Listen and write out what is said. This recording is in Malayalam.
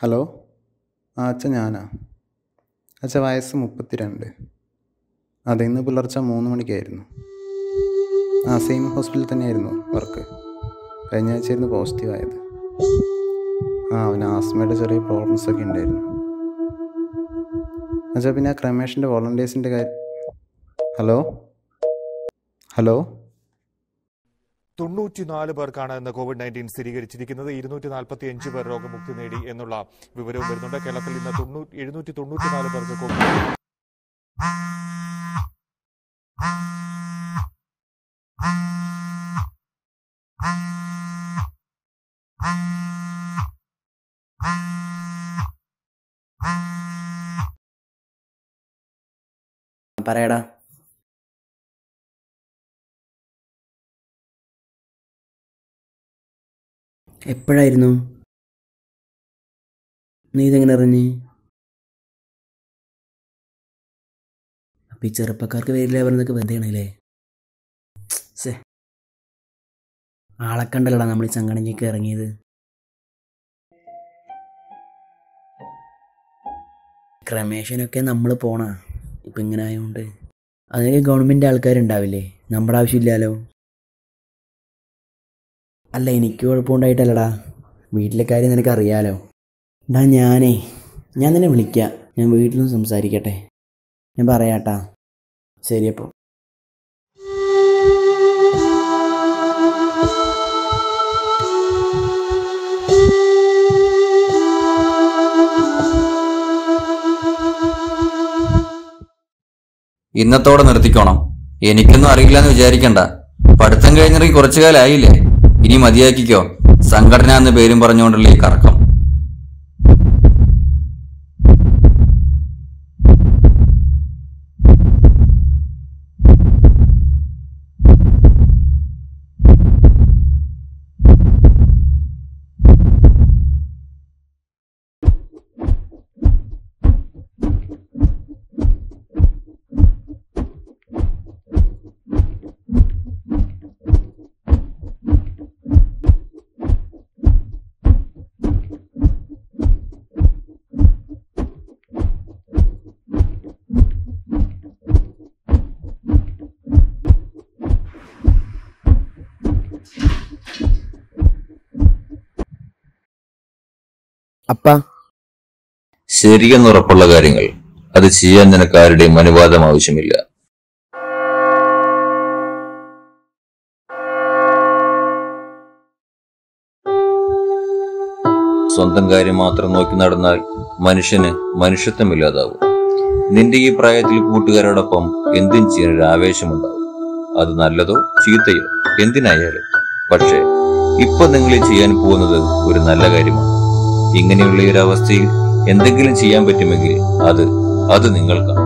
ഹലോ ആ അച്ഛൻ ഞാനാ അച്ഛാ വയസ്സ് മുപ്പത്തി രണ്ട് അതെ ഇന്ന് പുലർച്ചെ മൂന്ന് മണിക്കായിരുന്നു ആ സെയിം ഹോസ്പിറ്റലിൽ തന്നെയായിരുന്നു വർക്ക് കഴിഞ്ഞ ആഴ്ചയായിരുന്നു പോസിറ്റീവ് ആയത് ആ അവന് ആസ്മയുടെ ചെറിയ പ്രോബ്ലംസ് ഒക്കെ ഉണ്ടായിരുന്നു അച്ഛാ പിന്നെ ആ ക്രമേഷിൻ്റെ വോളണ്ടിയേഴ്സിൻ്റെ കാര്യം ഹലോ ഹലോ തൊണ്ണൂറ്റിനാല് പേർക്കാണ് ഇന്ന് കോവിഡ് നയൻറ്റീൻ സ്ഥിരീകരിച്ചിരിക്കുന്നത് ഇരുന്നൂറ്റി നാൽപ്പത്തി അഞ്ച് പേർ രോഗമുക്തി നേടി എന്നുള്ള വിവരവും വരുന്നുണ്ട് കേരളത്തിൽ ഇന്ന് തൊണ്ണൂറ്റി എഴുന്നൂറ്റി തൊണ്ണൂറ്റിനാല് പേർക്ക് കോവിഡ് പറയടാ എപ്പോഴായിരുന്നു നീ ഇതെങ്ങനെ അറിഞ്ഞ് അപ്പം ഈ ചെറുപ്പക്കാർക്ക് വരില്ല പറഞ്ഞതൊക്കെ വെറുതെ ആണല്ലേ സേ ആളെ കണ്ടല്ലടാ നമ്മൾ ഈ ചങ്ങണഞ്ഞിക്ക് ഇറങ്ങിയത് ക്രമേഷനൊക്കെ നമ്മൾ പോണ ഇപ്പം ഇങ്ങനെ ആയതുകൊണ്ട് അതിനൊക്കെ ഗവൺമെൻറ് ആൾക്കാരുണ്ടാവില്ലേ നമ്മുടെ ആവശ്യമില്ലല്ലോ അല്ല എനിക്ക് കുഴപ്പമുണ്ടായിട്ടല്ലടാ വീട്ടിലെ കാര്യം നിനക്ക് അറിയാലോ ഡാ ഞാനേ ഞാൻ നിന്നെ വിളിക്കാം ഞാൻ വീട്ടിൽ നിന്ന് സംസാരിക്കട്ടെ ഞാൻ പറയാട്ടാ ശരി അപ്പോൾ ഇന്നത്തോടെ നിർത്തിക്കോണം എനിക്കൊന്നും അറിയില്ല എന്ന് വിചാരിക്കണ്ട പഠിത്തം കഴിഞ്ഞിറങ്ങി കുറച്ചു കാലമായില്ലേ ഇനി മതിയാക്കിക്കോ സംഘടന എന്ന പേരും പറഞ്ഞുകൊണ്ടുള്ള ഈ കറക്കം അപ്പ ശരിയെന്നുറപ്പുള്ള കാര്യങ്ങൾ അത് ചെയ്യാൻ നിനക്ക് ആരുടെയും അനുവാദം ആവശ്യമില്ല സ്വന്തം കാര്യം മാത്രം നോക്കി നടന്നാൽ മനുഷ്യന് മനുഷ്യത്വമില്ലാതാവും നിന്റെ ഈ പ്രായത്തിൽ കൂട്ടുകാരോടൊപ്പം എന്തും ചെയ്യാൻ ഒരു ആവേശമുണ്ടാവും അത് നല്ലതോ ചീത്തയോ എന്തിനായാലും പക്ഷേ ഇപ്പൊ നിങ്ങൾ ഈ ചെയ്യാൻ പോകുന്നത് ഒരു നല്ല കാര്യമാണ് ഇങ്ങനെയുള്ള ഈ ഒരു അവസ്ഥയിൽ എന്തെങ്കിലും ചെയ്യാൻ പറ്റുമെങ്കിൽ അത് അത് നിങ്ങൾക്കാണ്